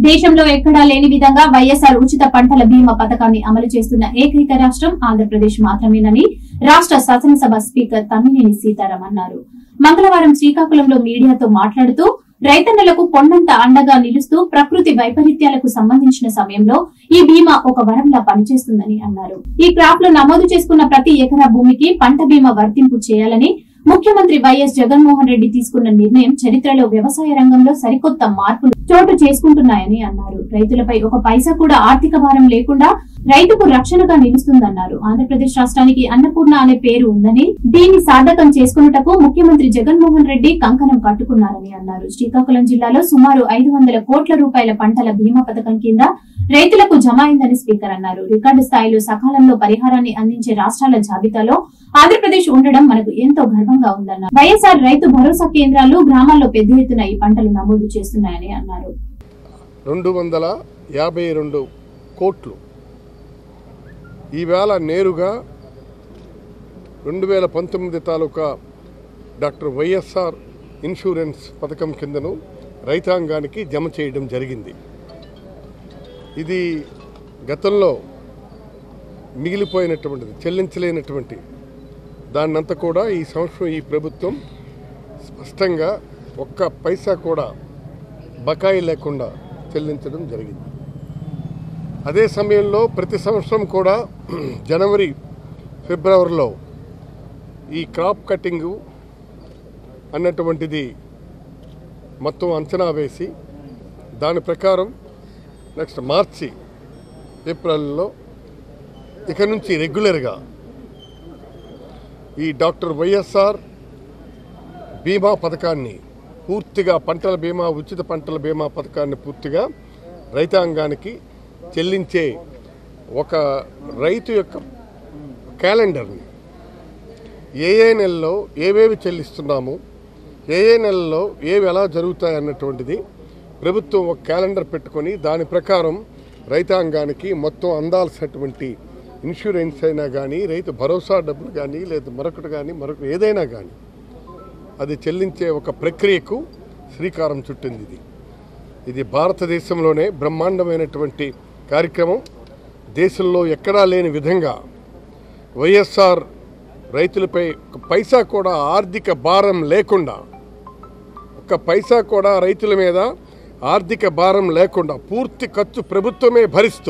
దేశంలో ఎక్కడా లేని విధంగా వైఎస్ఆర్ ఉచిత పంటల బీమా పథకాన్ని అమలు చేస్తున్న ఏకైక రాష్ట్రం ఆంధ్రప్రదేశ్ మాత్రమేనని రాష్ట్ర శాసనసభ స్పీకర్ తమ్మినేని సీతారాం అన్నారు మంగళవారం శ్రీకాకుళంలో మీడియాతో మాట్లాడుతూ రైతన్నలకు కొండంత అండగా నిలుస్తూ ప్రకృతి వైపరీత్యాలకు సంబంధించిన సమయంలో ఈ బీమా ఒక వరంలా పనిచేస్తుందని అన్నారు ఈ క్రాప్ లో నమోదు చేసుకున్న ప్రతి ఎకరా భూమికి పంట బీమా వర్తింపు చేయాలని ముఖ్యమంత్రి వైఎస్ జగన్మోహన్ రెడ్డి తీసుకున్న నిర్ణయం చరిత్రలో వ్యవసాయ రంగంలో సరికొత్త మార్పులు చోటు చేసుకుంటున్నాయని అన్నారు రైతులపై ఒక పైసా కూడా ఆర్థిక భారం లేకుండా రైతుకు రక్షణగా నిలుస్తుందన్నారు ఆంధ్రప్రదేశ్ రాష్ట్రానికి అన్నపూర్ణ అనే పేరు ఉందని దీన్ని సార్థకం చేసుకున్నటకు ముఖ్యమంత్రి జగన్మోహన్ రెడ్డి కంకణం కట్టుకున్నారని అన్నారు శ్రీకాకుళం జిల్లాలో సుమారు ఐదు వందల కోట్ల రూపాయల పంటల బీమా పథకం కింద రైతులకు జమ అయిందని స్పీకర్ అన్నారు రికార్డు స్థాయిలో సకాలంలో పరిహారాన్ని అందించే రాష్ట్రాల జాబితాలో ఆంధ్రప్రదేశ్ ఉండడం మనకు ఎంతో గర్వంగా ఉందన్నారు వైఎస్ఆర్ రైతు భరోసా కేంద్రాలు గ్రామాల్లో పెద్ద ఎత్తున ఈ పంటలు నమోదు చేస్తున్నాయని అన్నారు రెండు వందల యాభై రెండు కోట్లు ఈవేళ నేరుగా రెండు వేల పంతొమ్మిది తాలూకా డాక్టర్ వైఎస్ఆర్ ఇన్సూరెన్స్ పథకం కిందను రైతాంగానికి జమ చేయడం జరిగింది ఇది గతంలో మిగిలిపోయినటువంటిది చెల్లించలేనటువంటి దాన్నంతా కూడా ఈ సంవత్సరం ఈ ప్రభుత్వం స్పష్టంగా ఒక్క పైసా కూడా బకాయి లేకుండా చెల్లించడం జరిగింది అదే సమయంలో ప్రతి సంవత్సరం కూడా జనవరి ఫిబ్రవరిలో ఈ క్రాప్ కటింగు అన్నటువంటిది మొత్తం అంచనా వేసి దాని ప్రకారం నెక్స్ట్ మార్చి ఏప్రిల్లో ఇక నుంచి రెగ్యులర్గా ఈ డాక్టర్ వైఎస్ఆర్ బీమా పథకాన్ని పూర్తిగా పంటల బీమా ఉచిత పంటల బీమా పథకాన్ని పూర్తిగా రైతాంగానికి చెల్లించే ఒక రైతు యొక్క క్యాలెండర్ని ఏ ఏ నెలలో ఏవేవి చెల్లిస్తున్నాము ఏ ఏ నెలలో ఏవి ఎలా జరుగుతాయి అన్నటువంటిది ప్రభుత్వం ఒక క్యాలెండర్ పెట్టుకొని దాని ప్రకారం రైతాంగానికి మొత్తం అందాల్సినటువంటి ఇన్సూరెన్స్ అయినా కానీ రైతు భరోసా డబ్బులు కానీ లేదా మరొకటి కానీ మరొక ఏదైనా కానీ అది చెల్లించే ఒక ప్రక్రియకు శ్రీకారం చుట్టింది ఇది ఇది భారతదేశంలోనే బ్రహ్మాండమైనటువంటి కార్యక్రమం దేశంలో ఎక్కడా లేని విధంగా వైఎస్ఆర్ రైతులపై ఒక పైసా కూడా ఆర్థిక భారం లేకుండా ఒక్క పైసా కూడా రైతుల మీద ఆర్థిక భారం లేకుండా పూర్తి ఖర్చు ప్రభుత్వమే భరిస్తూ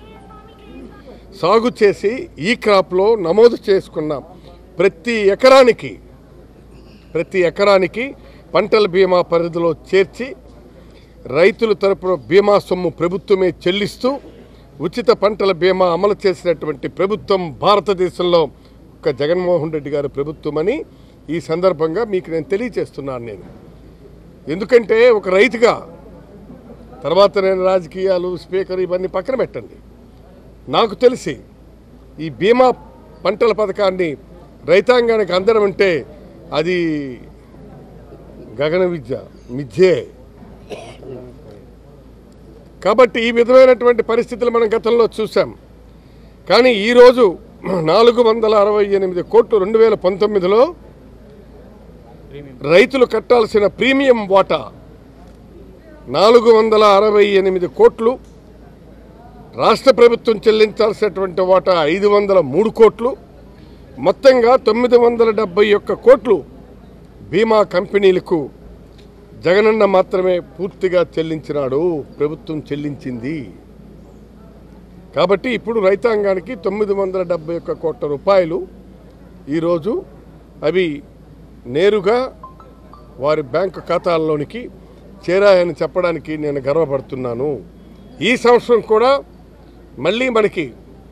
సాగు చేసి ఈ క్రాప్లో నమోదు చేసుకున్న ప్రతి ఎకరానికి ప్రతి ఎకరానికి పంటల బీమా పరిధిలో చేర్చి రైతుల తరపున బీమా సొమ్ము ప్రభుత్వమే చెల్లిస్తూ ఉచిత పంటల బీమా అమలు చేసినటువంటి ప్రభుత్వం భారతదేశంలో ఒక జగన్మోహన్ రెడ్డి గారి ప్రభుత్వం అని ఈ సందర్భంగా మీకు నేను తెలియచేస్తున్నాను నేను ఎందుకంటే ఒక రైతుగా తర్వాత నేను రాజకీయాలు స్పీకర్ ఇవన్నీ పక్కన పెట్టండి నాకు తెలిసి ఈ బీమా పంటల పథకాన్ని రైతాంగానికి అందడం అంటే అది గగన విద్య మిథ్యే కాబట్టి ఈ విధమైనటువంటి పరిస్థితులు మనం గతంలో చూసాం కానీ ఈరోజు నాలుగు వందల అరవై ఎనిమిది కోట్లు రెండు వేల పంతొమ్మిదిలో రైతులు కట్టాల్సిన ప్రీమియం వాటా నాలుగు వందల అరవై ఎనిమిది కోట్లు రాష్ట్ర ప్రభుత్వం చెల్లించాల్సినటువంటి వాటా ఐదు వందల మూడు కోట్లు మొత్తంగా తొమ్మిది వందల డెబ్బై ఒక్క కోట్లు బీమా కంపెనీలకు జగనన్న మాత్రమే పూర్తిగా చెల్లించినాడు ప్రభుత్వం చెల్లించింది కాబట్టి ఇప్పుడు రైతాంగానికి తొమ్మిది వందల డెబ్బై ఒక్క కోట్ల రూపాయలు ఈరోజు అవి నేరుగా వారి బ్యాంకు ఖాతాల్లోనికి చేరాయని చెప్పడానికి నేను గర్వపడుతున్నాను ఈ సంవత్సరం కూడా మళ్ళీ మనకి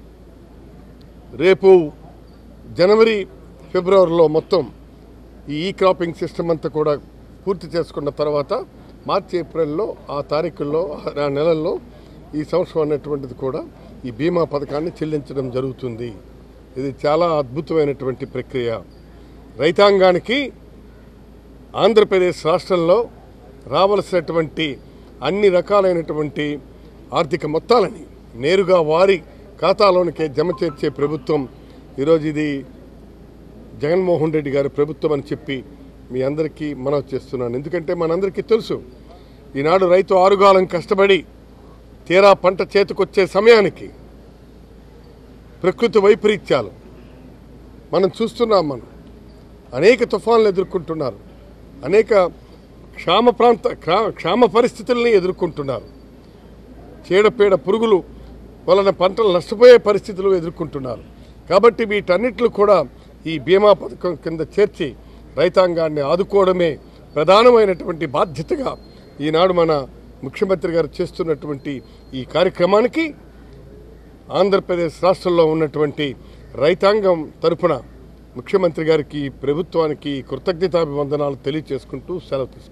రేపు జనవరి ఫిబ్రవరిలో మొత్తం ఈ ఈ క్రాపింగ్ సిస్టమ్ అంతా కూడా పూర్తి చేసుకున్న తర్వాత మార్చి ఏప్రిల్లో ఆ తారీఖుల్లో ఆ నెలల్లో ఈ సంవత్సరం అనేటువంటిది కూడా ఈ బీమా పథకాన్ని చెల్లించడం జరుగుతుంది ఇది చాలా అద్భుతమైనటువంటి ప్రక్రియ రైతాంగానికి ఆంధ్రప్రదేశ్ రాష్ట్రంలో రావలసినటువంటి అన్ని రకాలైనటువంటి ఆర్థిక మొత్తాలని నేరుగా వారి ఖాతాలోనికే జమ చేర్చే ప్రభుత్వం ఈరోజు ఇది జగన్మోహన్ రెడ్డి గారి ప్రభుత్వం అని చెప్పి మీ అందరికీ మనవి చేస్తున్నాను ఎందుకంటే మనందరికీ తెలుసు ఈనాడు రైతు ఆరుగాలం కష్టపడి తీరా పంట చేతికొచ్చే సమయానికి ప్రకృతి వైపరీత్యాలు మనం చూస్తున్నాం మనం అనేక తుఫాన్లు ఎదుర్కొంటున్నారు అనేక క్షామ ప్రాంత క్షా- క్షామ పరిస్థితుల్ని ఎదుర్కొంటున్నారు చీడపీడ పురుగులు వలన పంటలు నష్టపోయే పరిస్థితులు ఎదుర్కొంటున్నారు కాబట్టి వీటన్నిటిని కూడా ఈ బీమా పథకం కింద చేర్చి రైతాంగాన్ని ఆదుకోవడమే ప్రధానమైనటువంటి బాధ్యతగా ఈనాడు మన ముఖ్యమంత్రి గారు చేస్తున్నటువంటి ఈ కార్యక్రమానికి ఆంధ్రప్రదేశ్ రాష్ట్రంలో ఉన్నటువంటి రైతాంగం తరపున ముఖ్యమంత్రి గారికి ప్రభుత్వానికి కృతజ్ఞతాభివందనాలు తెలియజేసుకుంటూ సెలవు తీసుకుంటాను